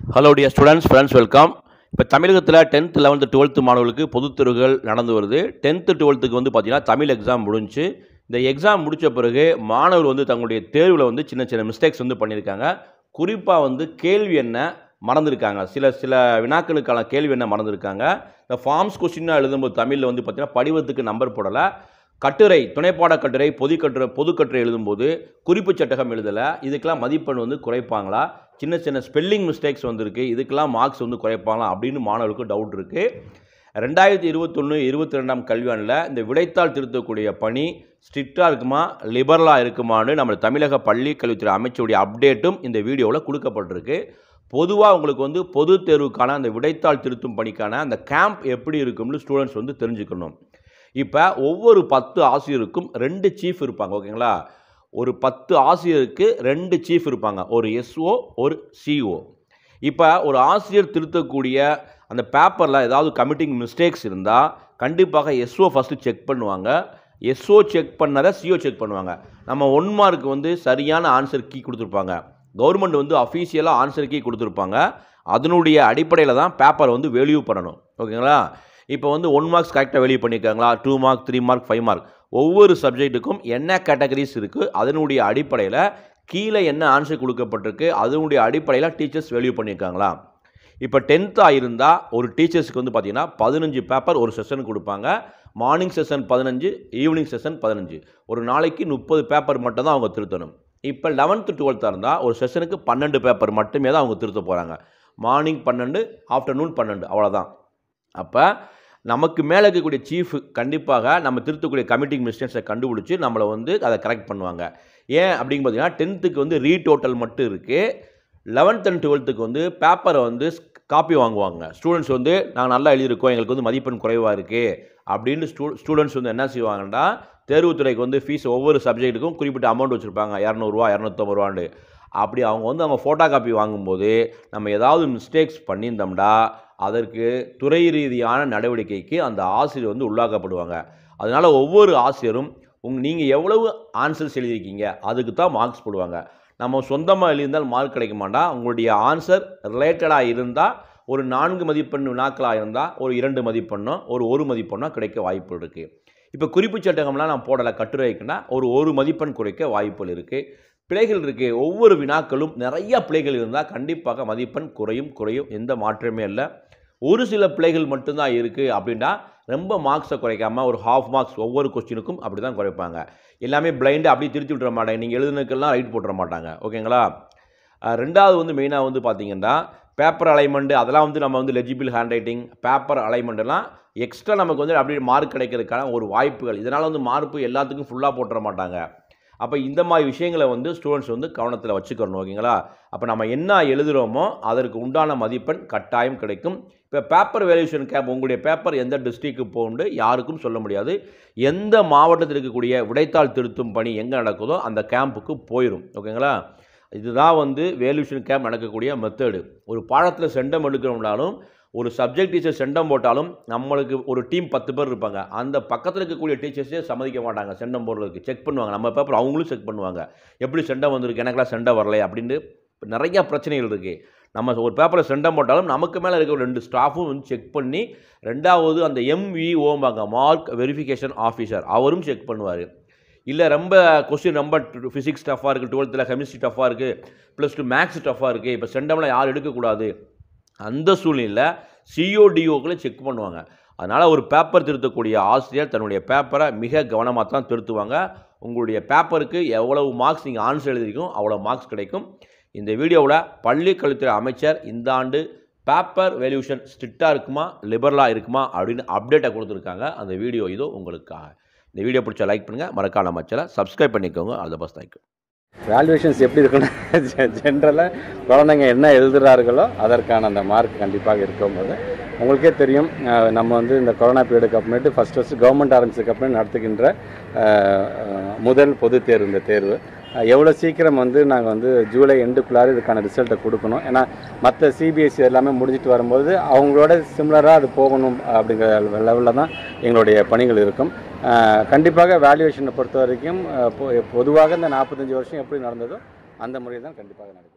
hello dear students friends welcome இப்போ தமிழகத்தில் tenth eleventh twelfth மாணவர்களுக்கு பொதுத் தேர்வுகள் நடந்து வருது டென்த்து டுவெல்த்துக்கு வந்து பார்த்தீங்கன்னா தமிழ் எக்ஸாம் முடிஞ்சு இந்த எக்ஸாம் முடித்த பிறகு மாணவர் வந்து தங்களுடைய தேர்வில் வந்து சின்ன சின்ன மிஸ்டேக்ஸ் வந்து பண்ணியிருக்காங்க குறிப்பாக வந்து கேள்வி என்ன மறந்துருக்காங்க சில சில வினாக்களுக்கான கேள்வி என்ன மறந்துருக்காங்க இந்த ஃபார்ம்ஸ் கொஸ்டினாக எழுதும்போது தமிழில் வந்து பார்த்தீங்கன்னா படிவத்துக்கு நம்பர் போடலை கட்டுரை துணைப்பாட கட்டுரை பொது கட்டுரை பொது கட்டுரை எழுதும்போது குறிப்பு சட்டகம் எழுதலை இதுக்கெல்லாம் மதிப்பெண் வந்து குறைப்பாங்களா சின்ன சின்ன ஸ்பெல்லிங் மிஸ்டேக்ஸ் வந்திருக்கு இதுக்கெல்லாம் மார்க்ஸ் வந்து குறைப்பாங்களா அப்படின்னு மாணவர்களுக்கு டவுட் இருக்குது ரெண்டாயிரத்தி இருபத்தொன்று இருபத்தி ரெண்டாம் கல்வியாண்டில் இந்த விடைத்தாள் திருத்தக்கூடிய பணி ஸ்ட்ரிக்டாக இருக்குமா லிபரலாக இருக்குமான்னு நம்ம தமிழக பள்ளி கல்வித்துறை அமைச்சருடைய அப்டேட்டும் இந்த வீடியோவில் கொடுக்கப்பட்டிருக்கு பொதுவாக உங்களுக்கு வந்து பொது தேர்வுக்கான அந்த விடைத்தாள் திருத்தும் பணிக்கான அந்த கேம்ப் எப்படி இருக்கும்னு ஸ்டூடெண்ட்ஸ் வந்து தெரிஞ்சுக்கணும் இப்போ ஒவ்வொரு பத்து ஆசிரியருக்கும் ரெண்டு சீஃப் இருப்பாங்க ஓகேங்களா ஒரு பத்து ஆசிரியருக்கு ரெண்டு சீஃப் இருப்பாங்க ஒரு எஸ்ஓ ஒரு சிஓ இப்போ ஒரு ஆசிரியர் திருத்தக்கூடிய அந்த பேப்பரில் ஏதாவது கமிட்டிங் மிஸ்டேக்ஸ் இருந்தால் கண்டிப்பாக எஸ்ஓ ஃபஸ்ட்டு செக் பண்ணுவாங்க எஸ்ஓ செக் பண்ணதை சிஓ செக் பண்ணுவாங்க நம்ம ஒன் மார்க் வந்து சரியான ஆன்சர் கீ கொடுத்துருப்பாங்க கவர்மெண்ட் வந்து அஃபீஷியலாக ஆன்சர் கீ கொடுத்துருப்பாங்க அதனுடைய அடிப்படையில் தான் பேப்பரை வந்து வேல்யூ பண்ணணும் ஓகேங்களா இப்போ வந்து ஒன் மார்க்ஸ் கரெக்டாக வேல்யூ பண்ணியிருக்காங்களா two mark three mark five mark ஒவ்வொரு சப்ஜெக்ட்டுக்கும் என்ன கேட்டகரிஸ் இருக்குது அதனுடைய அடிப்படையில் கீழே என்ன ஆன்சர் கொடுக்கப்பட்டிருக்கு அதனுடைய அடிப்படையில் டீச்சர்ஸ் வேல்யூ பண்ணியிருக்காங்களா இப்போ டென்த்தாக இருந்தால் ஒரு டீச்சர்ஸுக்கு வந்து பார்த்திங்கன்னா பதினஞ்சு பேப்பர் ஒரு செஷனுக்கு கொடுப்பாங்க மார்னிங் செஷன் பதினஞ்சு ஈவினிங் செஷன் பதினஞ்சு ஒரு நாளைக்கு முப்பது பேப்பர் மட்டும் தான் அவங்க திருத்தணும் இப்போ லெவன்த்து டுவெல்த்தாக இருந்தால் ஒரு செஷனுக்கு பன்னெண்டு பேப்பர் மட்டுமே தான் அவங்க திருத்த போகிறாங்க மார்னிங் பன்னெண்டு ஆஃப்டர்நூன் பன்னெண்டு அவ்வளோதான் அப்போ நமக்கு மேலே இருக்கக்கூடிய சீஃப் கண்டிப்பாக நம்ம திருத்தக்கூடிய கமிட்டிங் மிஸ்டேக்ஸை கண்டுபிடிச்சி நம்மளை வந்து அதை கரெக்ட் பண்ணுவாங்க ஏன் அப்படின்னு பார்த்தீங்கன்னா டென்த்துக்கு வந்து ரீடோட்டல் மட்டும் இருக்குது லெவன்த் அண்ட் டுவெல்த்துக்கு வந்து பேப்பரை வந்து காப்பி வாங்குவாங்க ஸ்டூடெண்ட்ஸ் வந்து நாங்கள் நல்லா எழுதியிருக்கோம் எங்களுக்கு வந்து மதிப்பெண் குறைவாக இருக்குது அப்படின்னு ஸ்டூ ஸ்டூடெண்ட்ஸ் வந்து என்ன செய்வாங்கன்னா தேர்வுத்துறைக்கு வந்து ஃபீஸ் ஒவ்வொரு சப்ஜெக்ட்டுக்கும் குறிப்பிட்ட அமௌண்ட் வச்சுருப்பாங்க இரநூறுவா இரநூத்தம்பது ரூபாண்டு அப்படி அவங்க வந்து அவங்க ஃபோட்டோ காப்பி வாங்கும்போது நம்ம ஏதாவது மிஸ்டேக்ஸ் பண்ணியிருந்தோம்னா அதற்கு துறை ரீதியான நடவடிக்கைக்கு அந்த ஆசிரியர் வந்து உள்ளாக்கப்படுவாங்க அதனால் ஒவ்வொரு ஆசிரியரும் உங் நீங்கள் எவ்வளவு ஆன்சர்ஸ் எழுதியிருக்கீங்க அதுக்கு தான் மார்க்ஸ் போடுவாங்க நம்ம சொந்தமாக எழுதியிருந்தால் மார்க் கிடைக்க மாட்டா உங்களுடைய ஆன்சர் ரிலேட்டடாக இருந்தால் ஒரு நான்கு மதிப்பெண் வினாக்களாக இருந்தால் ஒரு இரண்டு மதிப்பெண்ணோ ஒரு ஒரு மதிப்பெண்ணோ கிடைக்க வாய்ப்பு இருக்குது இப்போ குறிப்பு சட்டகம்லாம் நான் போடலை கட்டுரைக்குன்னா ஒரு ஒரு மதிப்பெண் குறைக்க வாய்ப்புகள் இருக்குது பிழைகள் இருக்குது ஒவ்வொரு வினாக்களும் நிறைய பிழைகள் இருந்தால் கண்டிப்பாக மதிப்பெண் குறையும் குறையும் எந்த மாற்றமே இல்லை ஒரு சில பிழைகள் மட்டும்தான் இருக்குது அப்படின்னா ரொம்ப மார்க்ஸை குறைக்காம ஒரு ஹாஃப் மார்க்ஸ் ஒவ்வொரு கொஸ்டினுக்கும் அப்படி தான் குறைப்பாங்க எல்லாமே பிளைண்டு அப்படியே திருத்தி விட்டுற மாட்டாங்க நீங்கள் எழுதுனதுக்கெல்லாம் ரைட் போட்டுற மாட்டாங்க ஓகேங்களா ரெண்டாவது வந்து மெயினாக வந்து பார்த்தீங்கன்னா பேப்பர் அலைன்மெண்ட் அதெல்லாம் வந்து நம்ம வந்து லெஜிபிள் ஹேண்ட் ரைட்டிங் பேப்பர் அலைன்மெண்ட்லாம் எக்ஸ்ட்ரா நமக்கு வந்து அப்படியே மார்க் கிடைக்கிறதுக்கான ஒரு வாய்ப்புகள் இதனால் வந்து மார்க்கு எல்லாத்துக்கும் ஃபுல்லாக போட்டுற மாட்டாங்க அப்போ இந்த மாதிரி விஷயங்களை வந்து ஸ்டூடெண்ட்ஸ் வந்து கவனத்தில் வச்சுக்கணும் ஓகேங்களா அப்போ நம்ம என்ன எழுதுகிறோமோ அதற்கு உண்டான மதிப்பெண் கட்டாயம் கிடைக்கும் இப்போ பேப்பர் வேல்யூஷன் கேப் உங்களுடைய பேப்பர் எந்த டிஸ்ட்ரிக்கு போகுண்டு யாருக்கும் சொல்ல முடியாது எந்த மாவட்டத்தில் இருக்கக்கூடிய விடைத்தாள் திருத்தும் பணி எங்கே நடக்குதோ அந்த கேம்புக்கு போயிடும் ஓகேங்களா இதுதான் வந்து வேல்யூஷன் கேம்ப் நடக்கக்கூடிய மெத்தடு ஒரு பாடத்தில் செண்டம் எடுக்கிறோம்னாலும் ஒரு சப்ஜெக்ட் டீச்சர் செண்டம் போட்டாலும் நம்மளுக்கு ஒரு டீம் பத்து பேர் இருப்பாங்க அந்த பக்கத்தில் இருக்கக்கூடிய டீச்சர்ஸே சம்மதிக்க மாட்டாங்க செண்டம் போடுறதுக்கு செக் பண்ணுவாங்க நம்ம பேப்பர் அவங்களும் செக் பண்ணுவாங்க எப்படி செண்டம் வந்திருக்கு எனக்கெல்லாம் செண்டம் வரலை அப்படின்னு நிறையா பிரச்சனைகள் இருக்குது நம்ம ஒரு பேப்பரில் செண்டம் போட்டாலும் நமக்கு மேலே இருக்க ரெண்டு ஸ்டாஃபும் வந்து செக் பண்ணி ரெண்டாவது அந்த எம்விஓம்பாங்க மார்க் வெரிஃபிகேஷன் ஆஃபீஸர் அவரும் செக் பண்ணுவார் இல்லை ரொம்ப கொஸ்டின் ரொம்ப ஃபிசிக்ஸ் டஃப்பாக இருக்குது டுவெல்த்தில் கெமிஸ்ட்ரி டஃப்பாக இருக்குது ப்ளஸ் டூ மேக்ஸ் டஃப்பாக இருக்குது இப்போ செண்டம்லாம் யாரும் எடுக்கக்கூடாது அந்த சூழ்நிலையில் சிஓடிஓக்களை செக் பண்ணுவாங்க அதனால் ஒரு பேப்பர் திருத்தக்கூடிய ஆசிரியர் தன்னுடைய பேப்பரை மிக கவனமாக தான் திருத்துவாங்க உங்களுடைய பேப்பருக்கு எவ்வளவு மார்க்ஸ் நீங்கள் ஆன்சர் எழுதிருக்கோம் அவ்வளோ மார்க்ஸ் கிடைக்கும் இந்த வீடியோவில் பள்ளி கல்வித்துறை அமைச்சர் இந்த ஆண்டு பேப்பர் வேல்யூஷன் ஸ்ட்ரிக்டாக இருக்குமா லிபரலாக இருக்குமா அப்படின்னு அப்டேட்டை கொடுத்துருக்காங்க அந்த வீடியோ இதோ உங்களுக்காக இந்த வீடியோ பிடிச்சா லைக் பண்ணுங்கள் மறக்காம அமைச்சரை சப்ஸ்கிரைப் பண்ணிக்கோங்க அது பஸ் தேங்க்யூ வேல்யூவேஷன்ஸ் எப்படி இருக்குன்னா ஜென்ரலாக குழந்தைங்க என்ன எழுதுகிறார்களோ அதற்கான அந்த மார்க் கண்டிப்பாக இருக்கும்போது உங்களுக்கே தெரியும் அஹ், நம்ம வந்து இந்த கொரோனா பீரியடுக்கு அப்புறமேட்டு ஃபஸ்ட் ஃபஸ்ட்டு கவர்மெண்ட் ஆரம்பிச்சதுக்கு அப்புறம் நடத்துகின்ற அஹ், அஹ், முதல் பொது தேர்வு இந்த தேர்வு அஹ், எவ்வளோ சீக்கிரம் வந்து நாங்கள் வந்து ஜூலை எண்டுக்குள்ளார இதுக்கான ரிசல்ட்டை கொடுக்கணும் ஏன்னா மற்ற சிபிஎஸ்சி எல்லாமே முடிஞ்சிட்டு வரும்போது அவங்களோட சிமிலராக அது போகணும் அப்படிங்கிற லெவலில் தான் எங்களுடைய பணிகள் இருக்கும் அஹ், கண்டிப்பாக வேல்யூவேஷனை பொறுத்த வரைக்கும் அஹ், பொ- பொதுவாக இந்த நாற்பத்தஞ்சு வருஷம் எப்படி நடந்ததோ அந்த முறை தான் கண்டிப்பாக நடக்கும்